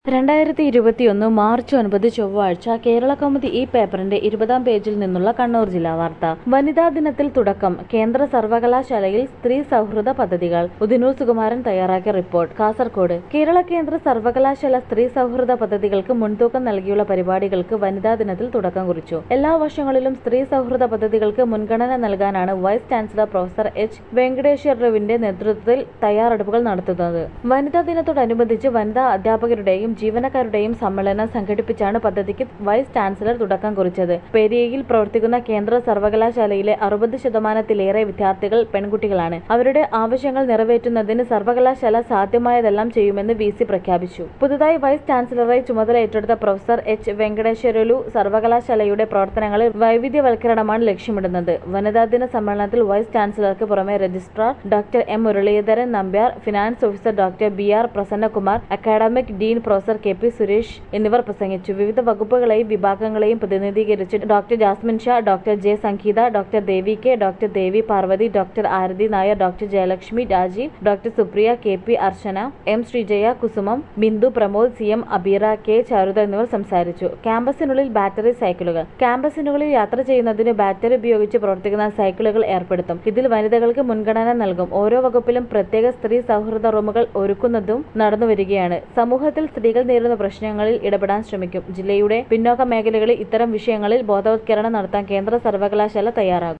രണ്ടായിരത്തി ഇരുപത്തിയൊന്ന് മാർച്ച് ഒൻപത് ചൊവ്വാഴ്ച കേരള കൗമുദി ഈ പേപ്പറിന്റെ ഇരുപതാം പേജിൽ നിന്നുള്ള കണ്ണൂർ ജില്ലാ വാർത്ത വനിതാ ദിനത്തിൽ തുടക്കം കേന്ദ്ര സർവകലാശാലയിൽ സ്ത്രീ സൗഹൃദ പദ്ധതികൾ ഉദിനൂർ സുകുമാരൻ തയ്യാറാക്കിയ റിപ്പോർട്ട് കാസർകോട് കേരള കേന്ദ്ര സർവകലാശാല സ്ത്രീ സൗഹൃദ പദ്ധതികൾക്ക് മുൻതൂക്കം നൽകിയുള്ള പരിപാടികൾക്ക് വനിതാ ദിനത്തിൽ തുടക്കം കുറിച്ചു എല്ലാ വർഷങ്ങളിലും സ്ത്രീ സൗഹൃദ പദ്ധതികൾക്ക് മുൻഗണന നൽകാനാണ് വൈസ് ചാൻസലർ പ്രൊഫസർ എച്ച് വെങ്കടേശ്വരവിന്റെ നേതൃത്വത്തിൽ തയ്യാറെടുപ്പുകൾ നടത്തുന്നത് വനിതാ ദിനത്തോടനുബന്ധിച്ച് വനിതാ അധ്യാപകരുടെയും ജീവനക്കാരുടെയും സമ്മേളനം സംഘടിപ്പിച്ചാണ് പദ്ധതിക്ക് വൈസ് ചാൻസലർ തുടക്കം കുറിച്ചത് പെരിയയിൽ പ്രവർത്തിക്കുന്ന കേന്ദ്ര സർവകലാശാലയിലെ അറുപത് ശതമാനത്തിലേറെ വിദ്യാർത്ഥികൾ പെൺകുട്ടികളാണ് അവരുടെ ആവശ്യങ്ങൾ നിറവേറ്റുന്നതിന് സർവകലാശാല സാധ്യമായതെല്ലാം ചെയ്യുമെന്ന് വി സി പ്രഖ്യാപിച്ചു പുതുതായി വൈസ് ചാൻസലറായി ചുമതല ഏറ്റെടുത്ത പ്രൊഫസർ എച്ച് വെങ്കടേശ്വരലു സർവകലാശാലയുടെ പ്രവർത്തനങ്ങളിൽ വൈവിധ്യവൽക്കരണമാണ് ലക്ഷ്യമിടുന്നത് വനിതാ ദിന സമ്മേളനത്തിൽ വൈസ് ചാൻസലർക്ക് പുറമെ registrar doctor M Muraleedharan Nambiar finance officer doctor B R Prasannakumar academic dean professor K P Suresh എന്നിവർ പ്രസംഗിച്ചു വിവിധ വകുപ്പുകളെയും വിഭാഗങ്ങളെയും പ്രതിനിധീകരിച്ച് doctor Jasmine Shah doctor J Sangeetha doctor Devi K doctor Devi Parvathy doctor Aarathi Nair doctor Jayalakshmi Rajeev doctor Supriya K P Archana M Sreejaya Kusumam Bindu Pramod C M Abeera K Charutha എന്നിവർ സംസാരിച്ചു ക്യാമ്പസിനുള്ളിൽ ബാറ്ററി സൈക്കിളുകൾ ക്യാമ്പസിനുള്ളിൽ യാത്ര ചെയ്യുന്നതിന് ബാറ്ററി ഉപയോഗിച്ച് പ്രവർത്തിക്കുന്ന സൈക്കിളുകൾ ഏർപ്പെടുത്തും ഇതിൽ വനിതകൾക്ക് മുൻഗണന നൽകും ഓരോ വകുപ്പിലും പ്രത്യേക സ്ത്രീ സൗഹൃദ റൂമുകൾ ഒരുക്കുന്നതും നടന്നുവരികയാണ് സമൂഹത്തിൽ സ്ത്രീകൾ നേരിടുന്ന പ്രശ്നങ്ങളിൽ ഇടപെടാൻ ശ്രമിക്കും ജില്ലയുടെ പിന്നോക്ക മേഖലകളിൽ ഇത്തരം വിഷയങ്ങളിൽ ബോധവത്കരണം നടത്താൻ കേന്ദ്ര സർവകലാശാല തയ്യാറാകും